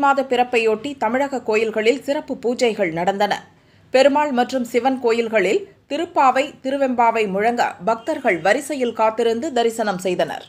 மாத பிறப்பையொட்டி தமிழக கோயில்களில் சிறப்பு பூஜைகள் நடந்தன பெருமாள் மற்றும் சிவன் கோயில்களில் திருப்பாவை திருவெம்பாவை முழங்க பக்தர்கள் வரிசையில் காத்திருந்து தரிசனம் செய்தனர்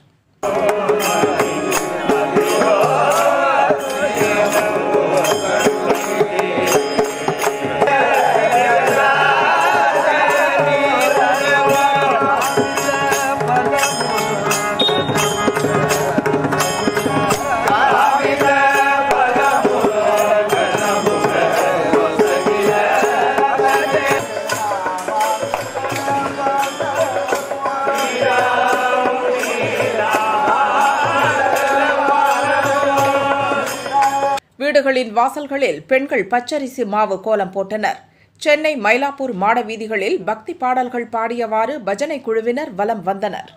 வீடுகளின் வாசல்களில் பெண்கள் பச்சரிசி மாவு கோலம் போட்டனர் சென்னை மயிலாப்பூர் மாட வீதிகளில் பக்தி பாடல்கள் பாடியவாறு பஜனை குழுவினர் வலம் வந்தனர்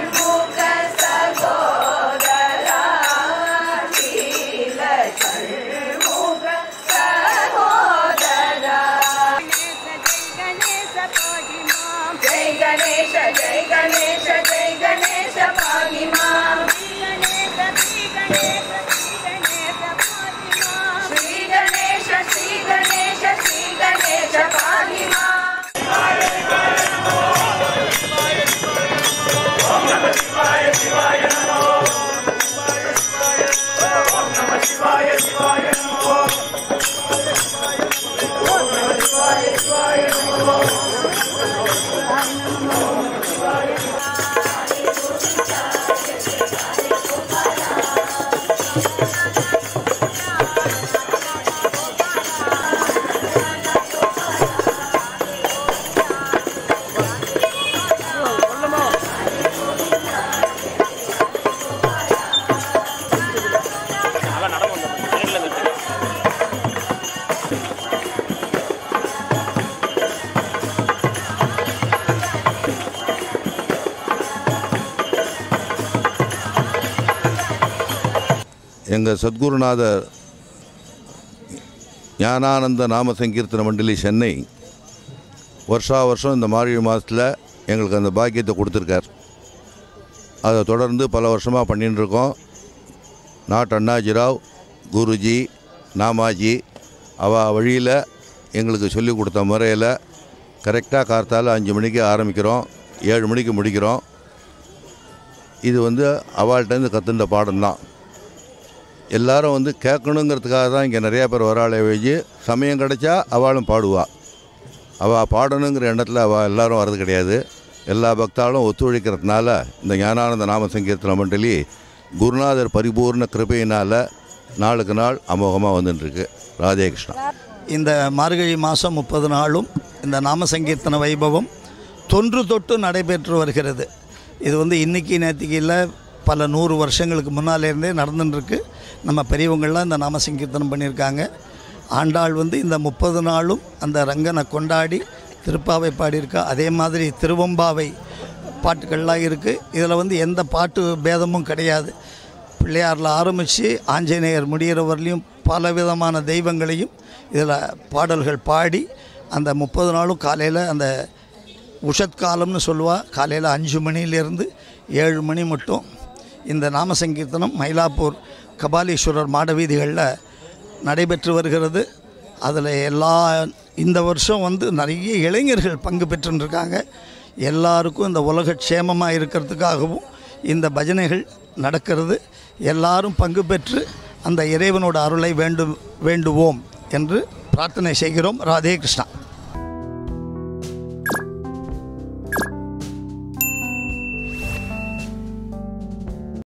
जय गणेश जय गणेश जय गणेश पाहि मां श्री गणेश श्री गणेश श्री गणेश पाहि मां எங்கள் சத்குருநாதர் ஞானானந்த நாம சங்கீர்த்தன மண்டலி சென்னை வருஷா வருஷம் இந்த மார்கழி மாதத்தில் எங்களுக்கு அந்த பாக்கியத்தை கொடுத்துருக்கார் அதை தொடர்ந்து பல வருஷமாக பண்ணின்னு இருக்கோம் நாட் அண்ணாஜிராவ் குருஜி நாமாஜி அவ வழியில் எங்களுக்கு சொல்லிக் கொடுத்த முறையில் கரெக்டாக கார்த்தால அஞ்சு மணிக்கு ஆரம்பிக்கிறோம் ஏழு மணிக்கு முடிக்கிறோம் இது வந்து அவள்கிட்டேருந்து கற்றுண்ட பாடம்தான் எல்லாரும் வந்து கேட்கணுங்கிறதுக்காக தான் இங்கே நிறையா பேர் வராளே வச்சு சமயம் கிடைச்சா அவளும் பாடுவா அவள் பாடணுங்கிற எண்ணத்தில் அவள் எல்லாரும் வர்றது கிடையாது எல்லா பக்தாலும் ஒத்துழைக்கிறதுனால இந்த ஞானானந்த நாம சங்கீர்த்தன மண்டலி குருநாதர் பரிபூர்ண கிருபையினால் நாளுக்கு நாள் அமோகமாக வந்துட்டுருக்கு ராதே கிருஷ்ணா இந்த மார்கழி மாதம் முப்பது நாளும் இந்த நாம சங்கீர்த்தன வைபவம் தொன்று தொட்டு நடைபெற்று வருகிறது இது வந்து இன்றைக்கி நேற்றுக்கு இல்லை பல நூறு வருஷங்களுக்கு முன்னாலேருந்தே நடந்துட்டுருக்கு நம்ம பெரியவங்கள்லாம் இந்த நாம சங்கீர்த்தனம் பண்ணியிருக்காங்க ஆண்டாள் வந்து இந்த முப்பது நாளும் அந்த ரங்கனை கொண்டாடி திருப்பாவை பாடியிருக்கா அதே மாதிரி திருவம்பாவை பாட்டுகள்லாம் இருக்குது இதில் வந்து எந்த பாட்டு பேதமும் கிடையாது பிள்ளையாரில் ஆரம்பித்து ஆஞ்சநேயர் முடிகிறவர்லேயும் பல விதமான தெய்வங்களையும் இதில் பாடல்கள் பாடி அந்த முப்பது நாளும் காலையில் அந்த உஷத்காலம்னு சொல்லுவா காலையில் அஞ்சு மணிலேருந்து ஏழு மணி மட்டும் இந்த நாம சங்கீர்த்தனம் மயிலாப்பூர் கபாலீஸ்வரர் மாட வீதிகளில் நடைபெற்று வருகிறது அதில் எல்லா இந்த வருஷம் வந்து நிறைய இளைஞர்கள் பங்கு பெற்றுருக்காங்க எல்லாருக்கும் இந்த உலக க்ஷேமமாக இருக்கிறதுக்காகவும் இந்த பஜனைகள் நடக்கிறது எல்லாரும் பங்கு பெற்று அந்த இறைவனோட அருளை வேண்டும் வேண்டுவோம் என்று பிரார்த்தனை செய்கிறோம் ராதே கிருஷ்ணா